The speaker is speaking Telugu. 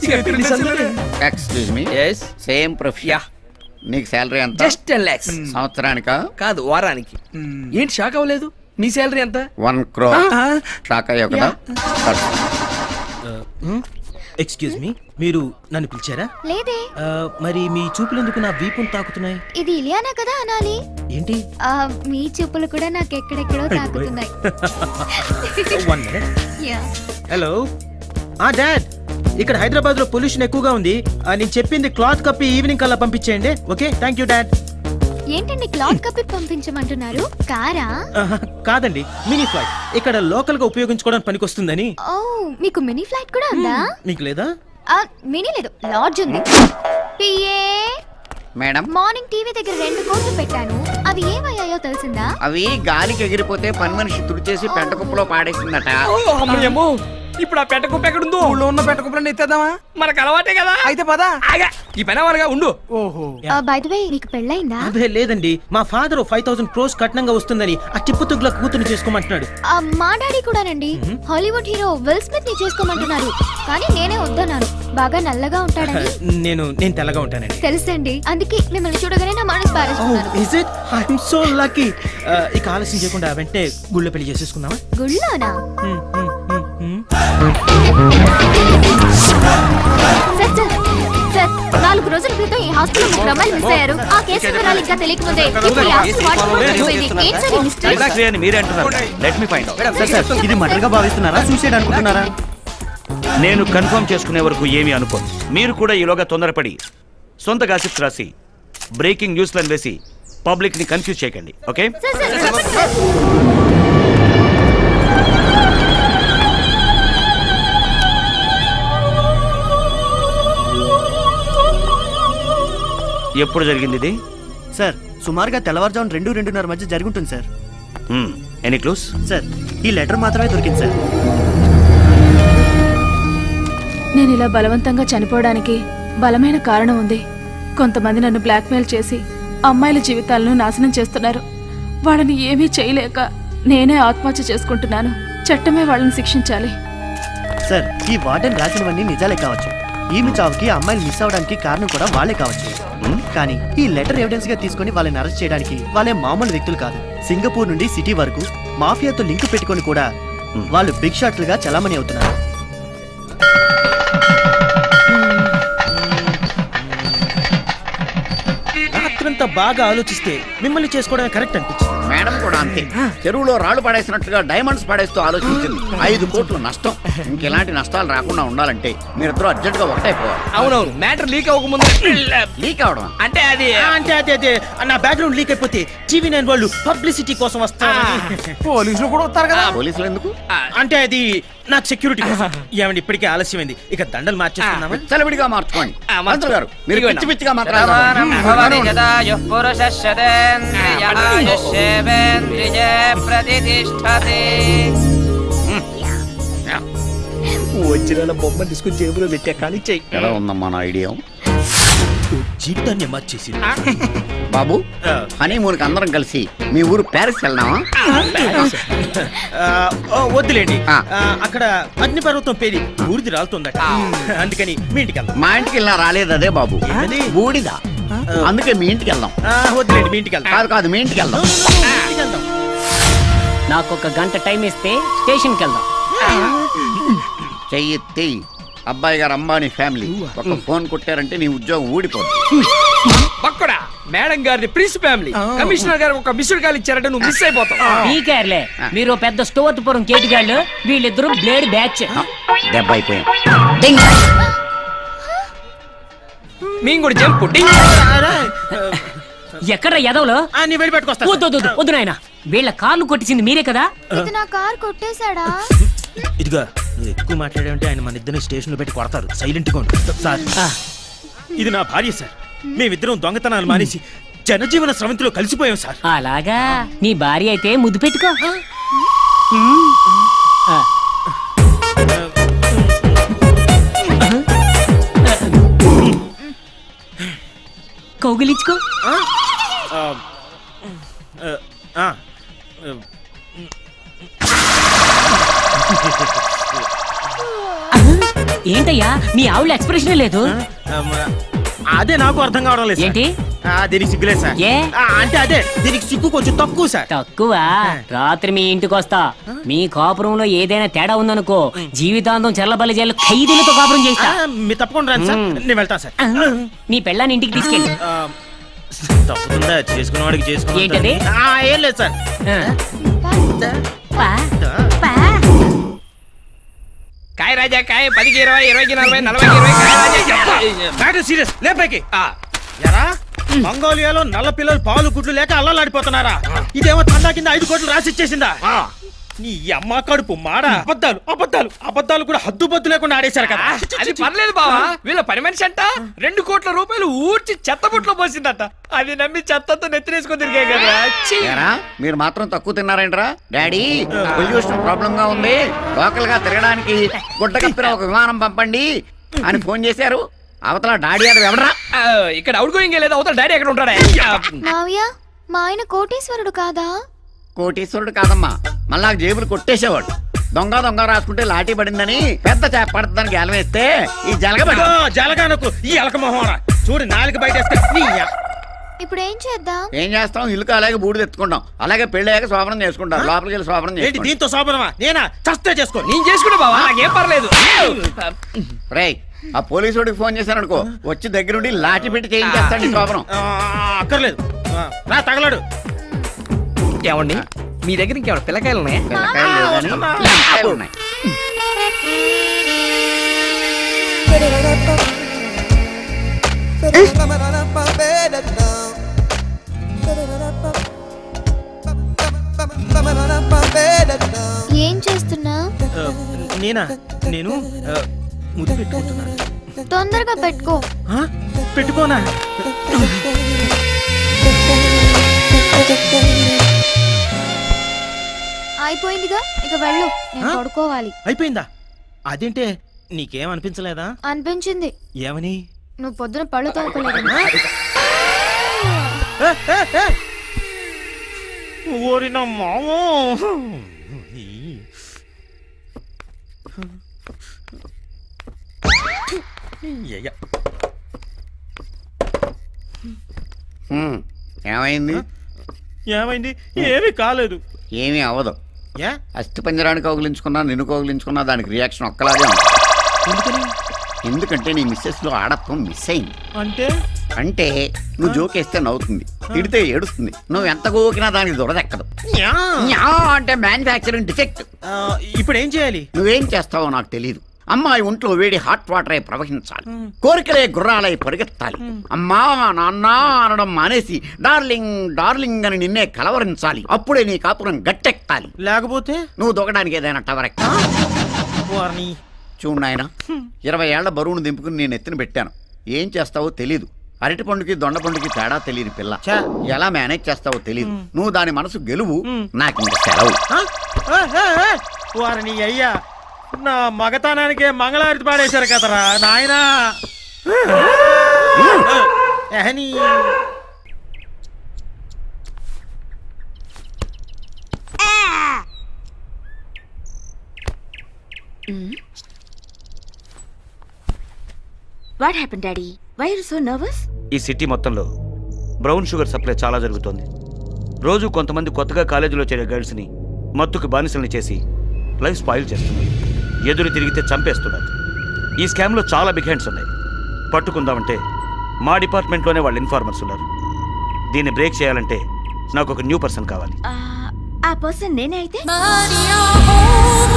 ఎక్స్క్యూజ్ మీ సేమ్ ప్రొఫెషన్ నీకు శాలరీ ఎంత జస్ట్ టెన్ లాక్స్ సంవత్సరానికా కాదు వారానికి ఏంటి షాక్ అవ్వలేదు మీ శాలరీ ఎంత వన్ క్రో షాక్ అయ్యావు కదా ఎక్స్క్యూజ్ మీ మీరు నన్ను పిలిచారా లేదే ఆ, మరి మీ చూపులు ఎందుకు నా వీపును తాకుతున్నాయి ఇది ఇలియానా కదా అనాలి ఏంటి ఆ, మీ చూపులు కూడా నాకు ఎక్కడెక్కడో తాకుతున్నాయి వన్ మినిట్ యా హలో ఆ డాడ్ ఇక్కడ హైదరాబాద్ లో పొల్యూషన్ ఎక్కువగా ఉంది ఆ, నేను చెప్పింది క్లాత్ కప్పి ఈవినింగ్ కల్లా పంపించేయండి ఓకే థ్యాంక్ యూ డాడ్ ఏంటండి క్లాత్ కప్పి పంపించమంటున్నారు కారా కాదండి మినీ ఫ్లైట్ ఇక్కడ లోకల్ గా ఉపయోగించుకోవడానికి పనికొస్తుందని ఓ మీకు మినీ ఫ్లైట్ కూడా ఉందా మీకు లేదా ఆ, మినీ లేదు లాడ్జ్ ఉంది పిఏ మేడం మార్నింగ్ టీవీ దగ్గర రెండు కోట్లు పెట్టాను అవి ఏమయ్యాయో తెలిసిందా అవి గాలికి ఎగిరిపోతే పని మనిషి తుడిచేసి పెంట కుప్పలో పాడేసిందట అమ్మయ్యమ్మో ఇప్పుడు ఆ పెట్ట కుప్ప ఎక్కడుందో ఊళ్ళో ఉన్న పెట్ట కుప్పలన్నీ ఎత్తేద్దామా మనకు అలవాటే కదా అయితే పదా ఆగా ఈ పని అవ్వాలిగా ఉండు ఓహో బై ద వే నీకు పెళ్ళైందా అదే లేదండి మా ఫాదర్ ఫైవ్ థౌసండ్ క్రోస్ కట్నంగా వస్తుందని ఆ టిప్పు తుగ్గుల కూతురు చేసుకోమంటున్నాడు ఆ, మా డాడీ కూడానండి హాలీవుడ్ హీరో విల్ స్మిత్ ని చేసుకోమంటున్నారు కానీ నేనే వద్దన్నాను బాగా నల్లగా ఉంటాడని నేను నేను తెల్లగా ఉంటానండి తెలుసండి అందుకే మిమ్మల్ని చూడగానే నా మనసు పారేస్తున్నాను is it I'm so lucky ఇక ఆలస్యం చేయకుండా వెంటనే గుళ్ళో పెళ్లి చేసేసుకుందామా గుళ్ళోనా హ్మ్, హ్మ్, హ్మ్, హ్మ్. సార్ సార్ సార్ నాలుగు రోజుల క్రితం ఈ హాస్పిటల్ ముగ్గురు అమ్మాయిలు మిస్ అయ్యారు ఆ కేసు వివరాలు ఇంకా తెలియకముందే ఇప్పుడు ఈ హాస్పిటల్ వాటర్ అయిపోయింది ఏంటి సార్ ఈ మిస్టరీ ఎగ్జాక్ట్లీ అని మీరే అంటున్నారు let me find sir sir ఇది మర్డర్ గా భావిస్తున్నారా సూసైడ్ అనుకుంటున్నారా నేను కన్ఫర్మ్ చేసుకునే వరకు ఏమీ అనుకోను మీరు కూడా ఈలోగా తొందరపడి సొంత గాసిప్స్ రాసి బ్రేకింగ్ న్యూస్లను వేసి పబ్లిక్ ని కన్ఫ్యూజ్ చేయకండి ఓకే సార్ సార్ చెప్పండి సార్ ఎప్పుడు జరిగింది ఇది సార్ సుమారుగా తెల్లవారుజామున రెండు రెండున్నర మధ్య జరుగుంటుంది సార్ ఎనీ క్లూస్ సార్ ఈ లెటర్ మాత్రమే దొరికింది సార్ నేను ఇలా బలవంతంగా చనిపోవడానికి బలమైన కారణం ఉంది కొంతమంది నన్ను బ్లాక్మెయిల్ చేసి అమ్మాయిల జీవితాలను నాశనం చేస్తున్నారు వాళ్ళని ఏమీ చేయలేక నేనే ఆత్మహత్య చేసుకుంటున్నాను చట్టమే వాళ్ళని శిక్షించాలి సార్ ఈ వార్డెన్ రాసినవన్నీ నిజాలే కావచ్చు ఈమె చావుకి ఆ అమ్మాయిలు మిస్ అవడానికి కారణం కూడా వాళ్ళే కావచ్చు కానీ ఈ లెటర్ ఎవిడెన్స్ గా తీసుకొని వాళ్ళని అరెస్ట్ చేయడానికి వాళ్ళే మామూలు వ్యక్తులు కాదు సింగపూర్ నుండి సిటీ వరకు మాఫియాతో లింక్ పెట్టుకొని కూడా వాళ్ళు బిగ్ షాట్లుగా చలామణి అవుతున్నారు రాత్రంతా బాగా ఆలోచిస్తే మిమ్మల్ని చేసుకోవడం కరెక్ట్ అనిపించింది మేడం కూడా అంతే చెరువులో రాళ్ళు పడేసినట్టుగా డైమండ్స్ పడేస్తూ ఆలోచించింది ఐదు కోట్లు నష్టం ఇంకెలాంటి నష్టాలు రాకుండా ఉండాలంటే మీరిద్దరూ అర్జెంట్ గా ఒకటైపోవాలి అవునవును మ్యాటర్ లీక్ అవ్వకముందు లీక్ అవడం అంటే అది ఆ, అంటే అదే అదే నా బ్యాక్గ్రౌండ్ లీక్ అయిపోతే టీవీ నైన్ వాళ్ళు పబ్లిసిటీ కోసం వస్తారు పోలీసులు కూడా వస్తారు కదా పోలీసులు ఎందుకు అంటే అది నాకు సెక్యూరిటీ కోసం ఏమండి ఇప్పటికే ఆలస్యమైంది ఇక దండలు మార్చేస్తున్నామా విచ్చలవిడిగా మార్చుకోండి ఆ, మార్చు. మంత్రులు గారు మీరు ఇదిగో పిచ్చి పిచ్చిగా ప్రమాణం భవతి మాట్లాడారు యదాయుః పురుషశ్చతేంద్రియమాయుష్యేవేంద్రియే ప్రతిష్టతే వచ్చిన బొమ్మ తీసుకుని జేబులో పెట్టే కానీ చెయ్యి ఎలా ఉందమ్మా నా ఐడియా జీవితాన్ని మార్చేసి బాబు హనీమూన్కి అందరం కలిసి మీ ఊరు ప్యారిస్ వెళ్దామా వద్దులేండి ఆ. ఆ, అక్కడ అగ్నిపర్వతం పేరి బూడిది రాలుతుందట అందుకని మీ ఇంటికి వెళ్దాం మా ఇంటికి వెళ్ళినా రాలేదు అదే బాబు ఏంటది? బూడిద అందుకే మీ ఇంటికి వెళ్దాం ఆ, వద్దులేండి మీ ఇంటికి వెళ్దాం కాదు కాదు మీ ఇంటికి వెళ్దాం మీ ఇంటికి వెళ్దాం నాకు ఒక గంట టైం ఇస్తే స్టేషన్కి వెళ్దాం చెయ్యి తెయ్యి అబ్బాయి గారు అంబానీ ఫ్యామిలీ ఒక ఫోన్ కొట్టారంటే నీ ఉద్యోగం ఊడిపోతుంది పక్కడా మేడం గారిది ప్రిన్స్ ఫ్యామిలీ కమిషనర్ గారు ఒక మిస్డ్ కాల్ ఇచ్చారంటే నువ్వు మిస్ అయిపోతావు పీకేర్లే మీరు పెద్ద స్టోర్పురం కేటిగాళ్ళు వీళ్ళిద్దరూ బ్లేడ్ బ్యాచ్ దెబ్బ అయిపోయాం మేము కూడా జంప్ ఎక్కడ ఎదవలో ఆ, నీ వెళ్ళి పెట్టుకొస్తా వద్దు వద్దు, వద్దు, వద్దు నాయన వీళ్ళ కార్లు కొట్టించింది మీరే కదా ఇది నా కార్ కొట్టేశాడా ఇదిగా నువ్వు ఎక్కువ మాట్లాడావంటే ఆయన మన ఇద్దరిని స్టేషన్ లో పెట్టి కొడతారు సైలెంట్ గా ఉండు సార్ ఇది నా భార్య సార్ మేమిద్దరం దొంగతనాలు మానేసి జనజీవన స్రవంతిలో కలిసిపోయాం సార్ అలాగా నీ భార్య అయితే ముద్దు పెట్టుకో ఆ. కౌగిలించుకో ఆ, ఆ, ఆ, ఏంటయ్యా మీ ఆవిడ ఎక్స్ప్రెషన్ లేదు అమ్మ, అదే నాకు అర్థం కావడం లేదు సార్. ఏంటి? ఆ, దీనికి సిగ్గులేదు సార్ ఏ? ఆ, అంటే అదే దీనికి సిగ్గు కొంచెం తక్కువ సార్ తక్కువ రాత్రి మీ ఇంటికి వస్తా మీ కాపురంలో ఏదైనా తేడా ఉందనుకో జీవితాంతం చెల్లబల్లి జైలు ఖైదీలతో కాపురం చేస్తా ఆ, మీరు తప్పకుండా రండి సార్ మ్మ్. నేను వెళ్తాను సార్ నీ పెళ్ళాన్ని ఇంటికి తీసుకెళ్ళి ఆ, తప్పుతుందా చేసుకున్న వాడికి చేసుకున్న ఏంటది? ఏం లేదు సార్ కాయ రాజా కాయ పదికి ఇరవై ఇరవైకి నలభై నలభైకి ఇరవై కాయ రాజా చెప్ప. మ్యాటర్ సీరియస్ లేపైకి ఆ, ఎరా మంగోలియాలో నల్ల పిల్లలు పాలు గుడ్లు లేక అల్లలాడిపోతున్నారా ఇదేమో తండా కింద ఐదు కోట్లు రాసిచ్చేసిందా నీ అమ్మ కడుపు మాడ అబద్ధాలు అబద్ధాలు అబద్ధాలు కూడా హద్దు బద్దు లేకుండా ఆడేశారు కదా అది పర్లేదు బావా వీళ్ళ పని మనిషి అంట రెండు కోట్ల రూపాయలు ఊడ్చి చెత్తబుట్లో పోసిందట అది నమ్మి చెత్తతో నెత్తినేసుకొని తిరిగే కదా ఛీ. ఏరా మీరు మాత్రం తక్కువ తిన్నారేంట్రా డాడీ పొల్యూషన్ ప్రాబ్లం గా ఉంది లోకల్ గా తిరగడానికి గుడ్డ కప్పిన ఒక విమానం పంపండి అని ఫోన్ చేశారు అవతల డాడీ అది ఎవడరా ఆ, ఇక్కడ అవుట్ గోయింగ్ లేదు అవతల డాడీ ఎక్కడ ఉంటాడా మావయ్య మా ఆయన కోటీశ్వరుడు కాదా కోటీశ్వరుడు కాదమ్మా మళ్ళా జేబులు కొట్టేసేవాడు దొంగ దొంగ రాసుకుంటే లాఠీ పడిందని పెద్ద చేప పడుతుందని గేలం వేస్తే ఈ జలగబడి జలగానకు ఈ అలక మొహరా చూడు నాలుగు బయట వేస్తే నీ అ- ఇప్పుడు ఏం చేద్దాం ఏం చేస్తాం ఇల్లు అలాగే బూడిద ఎత్తుకుంటాం అలాగే పెళ్ళయ్యాక శోభనం చేసుకుంటాం లోపలికి వెళ్ళి శోభనం ఏంటి చేసుకుంటాం దీంతో శోభనమా నేనా చస్తే చేసుకో నేను చేసుకుంటా బావా నాకేం పర్లేదు రేయ్ ఆ పోలీసుడికి ఫోన్ చేశాను అనుకో వచ్చి దగ్గరుండి లాఠీ పెట్టి చేయించేస్తాడు ఈ శోభనం ఆ, అక్కర్లేదు ఆ, రా తగలడు ఏమండి మీ దగ్గర ఇంకేమైనా పిల్లకాయలు ఉన్నాయా పిల్లకాయలు లేదని పిల్లకాయలు ఉన్నాయి ఏం చేస్తున్నా ఆ, నేనా నేను ఆ, ముద్దు పెట్టుకుంటున్నాను తొందరగా పెట్టుకో ఆ? పెట్టుకోనా అయిపోయిందిగా ఇక వెళ్ళు నేను ఆ? పడుకోవాలి అయిపోయిందా అదేంటే నీకేం అనిపించలేదా అనిపించింది ఏమని నువ్వు పొద్దున పళ్ళు తోముకోలేదు ఏ, ఏ, ఏ! ఓరి నా మామో అయ్య. హ్మ్. ఏమైంది ఏమైంది ఏమీ కాలేదు ఏమీ అవ్వదు ఏ అస్థి పంజరాన్ని కౌగిలించుకున్నా నిన్ను కౌగిలించుకున్నా దానికి రియాక్షన్ ఒక్కలాగే ఉంది ఎందుకని ఎందుకంటే నీ మిస్సెస్ లో ఆడత్వం మిస్ అయింది అంటే అంటే నువ్వు జోకేస్తే నవ్వుతుంది తిడితే ఏడుస్తుంది నువ్వు ఎంత గోకినా దానికి దురదెక్కదు యా. న్యా అంటే మ్యానుఫ్యాక్చరింగ్ డిఫెక్ట్ ఆ, ఇప్పుడు ఏం చేయాలి నువ్వేం చేస్తావో నాకు తెలియదు అమ్మాయి ఒంట్లో వేడి హాట్ వాటర్ అయి ప్రవహించాలి కోరికలే గుర్రాలై పరిగెత్తాలి అమ్మా నాన్న అనడం మానేసి డార్లింగ్ డార్లింగ్ అని నిన్నే కలవరించాలి అప్పుడే నీ కాపురం గట్టెక్కాలి లేకపోతే నువ్వు దొక్కడానికి ఏదైనా టవర్ ఎక్కాలి వారిని చూడు నాయన ఇరవై ఏళ్ల బరువును దింపుకుని నేను ఎత్తున పెట్టాను ఏం చేస్తావో తెలీదు అరటి పండుకి దొండ పండుకి తేడా తెలియని పిల్ల ఛా. ఎలా మేనేజ్ చేస్తావో తెలీదు నువ్వు దాని మనసు గెలువు నాకు ఇంక సెలవు ఆ? ఏ, ఏ, ఏ! వారిని అయ్యా నా మగతనానికే మంగళారతి పాడేశారు కదరా నాయనా ఎహనీ. What happen daddy why are so nervous ఈ సిటీ మొత్తంలో బ్రౌన్ షుగర్ సప్లై చాలా జరుగుతోంది రోజు కొంతమంది కొత్తగా కాలేజీలో చేరే గర్ల్స్ని మత్తుకు బానిసల్ని చేసి లైఫ్ స్పాయిల్ చేస్తున్నారు ఎదురు తిరిగితే చంపేస్తున్నారు ఈ స్కామ్లో చాలా బిగ్ హ్యాండ్స్ ఉన్నాయి పట్టుకుందామంటే మా డిపార్ట్మెంట్లోనే వాళ్ళు ఇన్ఫార్మర్స్ ఉన్నారు దీన్ని బ్రేక్ చేయాలంటే నాకు ఒక న్యూ పర్సన్ కావాలి ఆ పర్సన్ నేనే అయితే